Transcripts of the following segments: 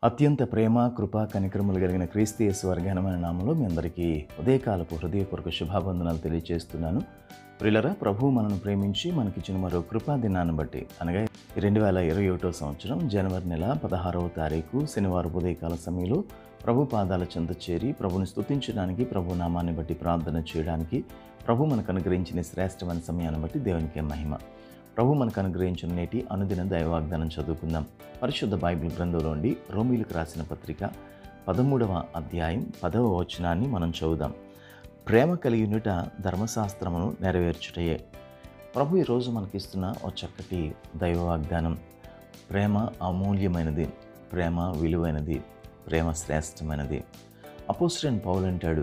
అత్యంత ప్రేమ కృప కనికరములు కలిగిన క్రీస్తు యేసు వారి ఘనమైన నామంలో మీ అందరికీ ఉదయకాలపు హృదయపూర్వక శుభాబంధనాలు తెలియజేస్తున్నాను ప్రిలరా ప్రభు మనను ప్రేమించి మనకిచ్చిన మరో కృపా దినాన్ని బట్టి అనగా రెండు వేల ఇరవై ఒకటో సంవత్సరం జనవరి నెల పదహారవ తారీఖు శనివారం ఉదయకాల సమయంలో ప్రభు పాదాల చెంత చేరి ప్రభుని స్తుతించడానికి ప్రభు నామాన్ని బట్టి ప్రార్థన చేయడానికి ప్రభు మనకు అనుగ్రహించిన శ్రేష్టమైన సమయాన్ని బట్టి దేవునికి మహిమ ప్రభు మనకు అనుగ్రహించిన నేటి అనుదిన దైవాగ్దానం చదువుకుందాం పరిశుద్ధ బైబిల్ గ్రంథంలోండి రోమిలకు రాసిన పత్రిక పదమూడవ అధ్యాయం పదవ వచనాన్ని మనం చదువుదాం ప్రేమ కలిగినట ధర్మశాస్త్రమును నెరవేర్చుటయే ప్రభు ఈరోజు మనకిస్తున్న ఓ చక్కటి దైవ వాగ్దానం ప్రేమ అమూల్యమైనది ప్రేమ విలువైనది ప్రేమ శ్రేష్టమైనది అపోస్టన్ పౌలు అంటాడు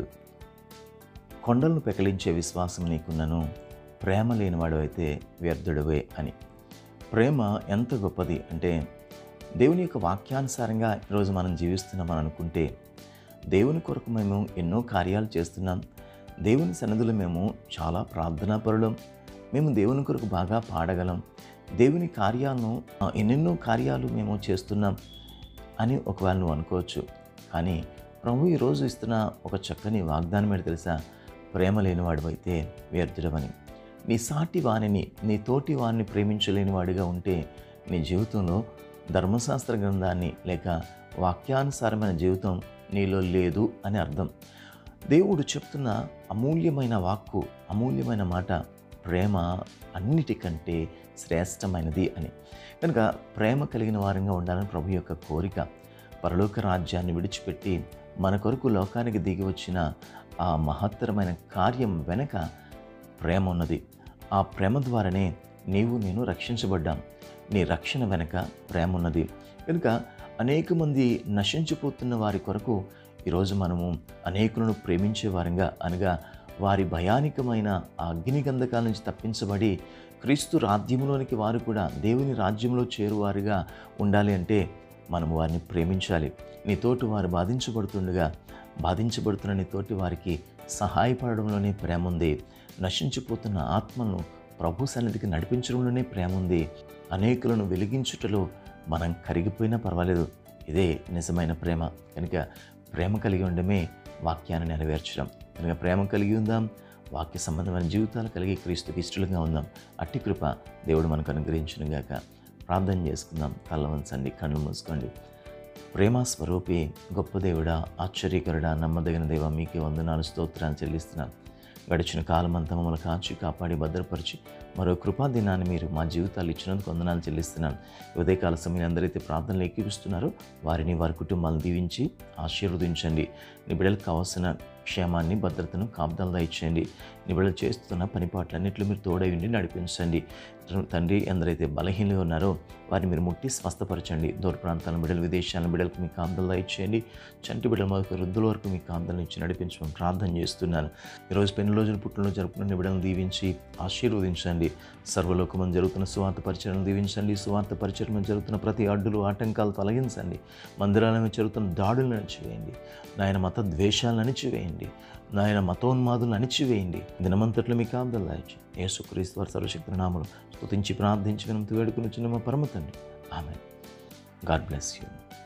కొండలను పెకలించే విశ్వాసం నీకున్నను ప్రేమ లేనివాడు అయితే వ్యర్థుడవే అని ప్రేమ ఎంత గొప్పది అంటే దేవుని యొక్క వాక్యానుసారంగా ఈరోజు మనం జీవిస్తున్నామని అనుకుంటే దేవుని కొరకు మేము ఎన్నో కార్యాలు చేస్తున్నాం దేవుని సన్నిధిలో మేము చాలా ప్రార్థనాపరులం మేము దేవుని కొరకు బాగా పాడగలం దేవుని కార్యాలను ఆ, ఎన్నెన్నో కార్యాలు మేము చేస్తున్నాం అని ఒకవేళ నువ్వు అనుకోవచ్చు కానీ ప్రభు ఈరోజు ఇస్తున్న ఒక చక్కని వాగ్దానం ఏంటి తెలుసా ప్రేమ లేనివాడివైతే వ్యర్థుడమని నీ సాటి వాణిని నీ తోటి వారిని ప్రేమించలేని వాడిగా ఉంటే నీ జీవితంలో ధర్మశాస్త్ర గ్రంథాన్ని లేక వాక్యానుసారమైన జీవితం నీలో లేదు అని అర్థం దేవుడు చెప్తున్న అమూల్యమైన వాక్కు అమూల్యమైన మాట ప్రేమ అన్నిటికంటే శ్రేష్టమైనది అని కనుక ప్రేమ కలిగిన వారంగా ఉండాలని ప్రభు యొక్క కోరిక పరలోక రాజ్యాన్ని విడిచిపెట్టి మన కొరకు లోకానికి దిగి వచ్చిన ఆ మహత్తరమైన కార్యం వెనక ప్రేమ ఉన్నది ఆ ప్రేమ ద్వారానే నీవు నేను రక్షించబడ్డాం నీ రక్షణ వెనక ప్రేమ ఉన్నది కనుక అనేక మంది నశించిపోతున్న వారి కొరకు ఈరోజు మనము అనేకులను ప్రేమించే వారంగా అనగా వారి భయానికమైన ఆ అగ్ని గంధకాల నుంచి తప్పించబడి క్రీస్తు రాజ్యంలోనికి వారు కూడా దేవుని రాజ్యంలో చేరువారుగా ఉండాలి అంటే మనము వారిని ప్రేమించాలి నీ తోటి వారు బాధించబడుతుండగా బాధించబడుతున్న నీ తోటి వారికి సహాయపడడంలోనే ప్రేమ ఉంది నశించిపోతున్న ఆత్మను ప్రభు సన్నిధికి నడిపించడంలోనే ప్రేమ ఉంది అనేకులను వెలిగించుటలో మనం కరిగిపోయినా పర్వాలేదు ఇదే నిజమైన ప్రేమ కనుక ప్రేమ కలిగి ఉండమే వాక్యాన్ని నెరవేర్చడం కనుక ప్రేమ కలిగి ఉందాం వాక్య సంబంధమైన జీవితాలు కలిగి క్రీస్తుకి ఇష్టలుగా ఉందాం అట్టి కృప దేవుడు మనకు అనుగ్రహించును గాక ప్రార్థన చేసుకుందాం కళ్ళ వంచండి కళ్ళు మూసుకోండి ప్రేమ స్వరూపి గొప్ప దేవుడా ఆశ్చర్యకరుడా నమ్మదగిన దేవ మీకే వందనాలు స్తోత్రాలు చెల్లిస్తున్నాను గడిచిన కాలమంతా మమ్మల్ని కాచి కాపాడి భద్రపరిచి మరో కృపా దినాన్ని మీరు మా జీవితాలు ఇచ్చినందుకు వందనాలు చెల్లిస్తున్నాను ఈ ఉదయకాల సమయం అందరైతే ప్రార్థనలు ఎక్కిపిస్తున్నారో వారిని వారి కుటుంబాలను దీవించి ఆశీర్వదించండి నీ బిడ్డలకు కావాల్సిన క్షేమాన్ని భద్రతను కాపుదలదా ఇచ్చేయండి నీ బిడ్డలు చేస్తున్న పనిపాట్లన్నింటిలో మీరు తోడై ఉండి నడిపించండి తండ్రి ఎందరైతే బలహీనలు ఉన్నారో వారిని మీరు ముట్టి స్వస్థపరచండి దూర ప్రాంతాల బిడ్డలు విదేశాల బిడ్డలకు మీ కాపుదలదా ఇచ్చేయండి చంటి బిడ్డల మొదలు వృద్ధుల వరకు మీ కాపుదలను ఇచ్చి నడిపించమని ప్రార్థన చేస్తున్నాను ఈరోజు పెళ్లి రోజుల పుట్టినరోజు జరుపుకున్న బిడ్డలను దీవించి ఆశీర్వదించండి సర్వలోకమందు జరుగుతున్న సువార్త పరిచయను దీవించండి సువార్త పరిచయం జరుగుతున్న ప్రతి అడ్డులు ఆటంకాలు తొలగించండి మందిరాల మీద జరుగుతున్న దాడులను అణిచివేయండి నాయన మత ద్వేషాలను అణిచివేయండి నాయన మతోన్మాదులను అణిచివేయండి దినమంతట్లో మీ కాపుదలు దాయిచి యేసుక్రీస్తు వారి సర్వశక్తి నామలు స్తుతించి ప్రార్థించి వినంతు వేడుకుని చిన్న మా పరమ తండ్రి ఆమె గాడ్ బ్లెస్ యూ